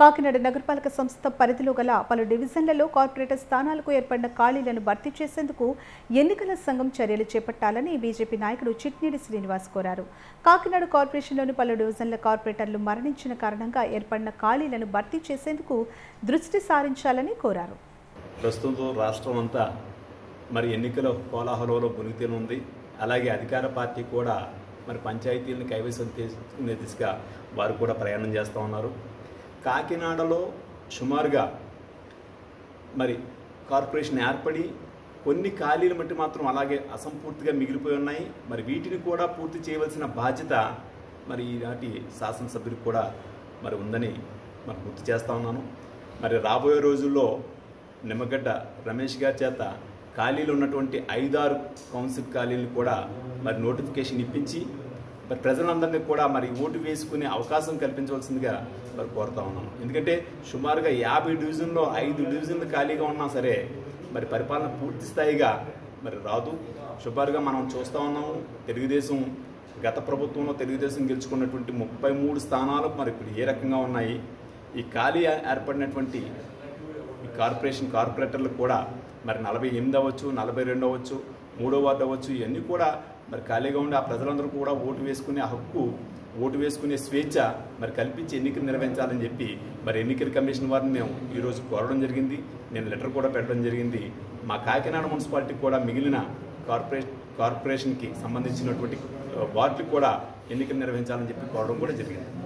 కాకినాడ నగరపాలక సంస్థ పరిధిలో గల పలు డివిజన్లలో కార్పొరేటర్ స్థానాలకు ఏర్పడిన ఖాళీలను భర్తీ చేసేందుకు ఎన్నికల సంఘం చర్యలు చేపట్టాలని బీజేపీ నాయకుడు చిట్నీడి శ్రీనివాస్ కోరారు కాకినాడ కార్పొరేషన్లోని పలు డివిజన్ల కార్పొరేటర్లు మరణించిన కారణంగా ఏర్పడిన ఖాళీలను భర్తీ చేసేందుకు దృష్టి సారించాలని కోరారు ప్రస్తుతం రాష్ట్రం అంతా మరి ఎన్నికల కోలాహలంలో మునిగితేనే ఉంది అలాగే అధికార పార్టీ కూడా మరి పంచాయతీలను కైవసం చేసుకునే దిశగా వారు కూడా ప్రయాణం చేస్తూ ఉన్నారు కాకినాడలో సుమారుగా మరి కార్పొరేషన్ ఏర్పడి కొన్ని ఖాళీలు మట్టి మాత్రం అలాగే అసంపూర్తిగా మిగిలిపోయి ఉన్నాయి మరి వీటిని కూడా పూర్తి చేయవలసిన బాధ్యత మరి ఈనాటి శాసనసభ్యులకు కూడా మరి ఉందని మరి గుర్తు చేస్తా ఉన్నాను మరి రాబోయే రోజుల్లో నిమ్మగడ్డ రమేష్ గారి చేత ఖాళీలు ఉన్నటువంటి ఐదారు కౌన్సిల్ ఖాళీలను కూడా మరి నోటిఫికేషన్ ఇప్పించి మరి ప్రజలందరినీ కూడా మరి ఓటు వేసుకునే అవకాశం కల్పించవలసిందిగా మరి కోరుతా ఉన్నాను ఎందుకంటే సుమారుగా యాభై డివిజన్లో ఐదు డివిజన్లు ఖాళీగా ఉన్నా సరే మరి పరిపాలన పూర్తి స్థాయిగా మరి రాదు సుమారుగా మనం చూస్తూ ఉన్నాము తెలుగుదేశం గత ప్రభుత్వంలో తెలుగుదేశం గెలుచుకున్నటువంటి ముప్పై మూడు స్థానాలు మరి ఇప్పుడు ఏ రకంగా ఉన్నాయి ఈ ఖాళీ ఏర్పడినటువంటి ఈ కార్పొరేషన్ కార్పొరేటర్లకు కూడా మరి నలభై ఎనిమిది అవ్వచ్చు నలభై రెండు అవ్వచ్చు మూడో వార్డు అవ్వచ్చు ఇవన్నీ కూడా మరి ఖాళీగా ఉండి ఆ ప్రజలందరూ కూడా ఓటు వేసుకునే హక్కు ఓటు వేసుకునే స్వేచ్ఛ మరి కల్పించి ఎన్నికలు నిర్వహించాలని చెప్పి మరి ఎన్నికల కమిషన్ వారిని మేము ఈరోజు కోరడం జరిగింది నేను లెటర్ కూడా పెట్టడం జరిగింది మా కాకినాడ మున్సిపాలిటీ కూడా మిగిలిన కార్పొరేషన్ కార్పొరేషన్కి సంబంధించినటువంటి వార్డులకు కూడా ఎన్నికలు నిర్వహించాలని చెప్పి కోరడం కూడా జరిగింది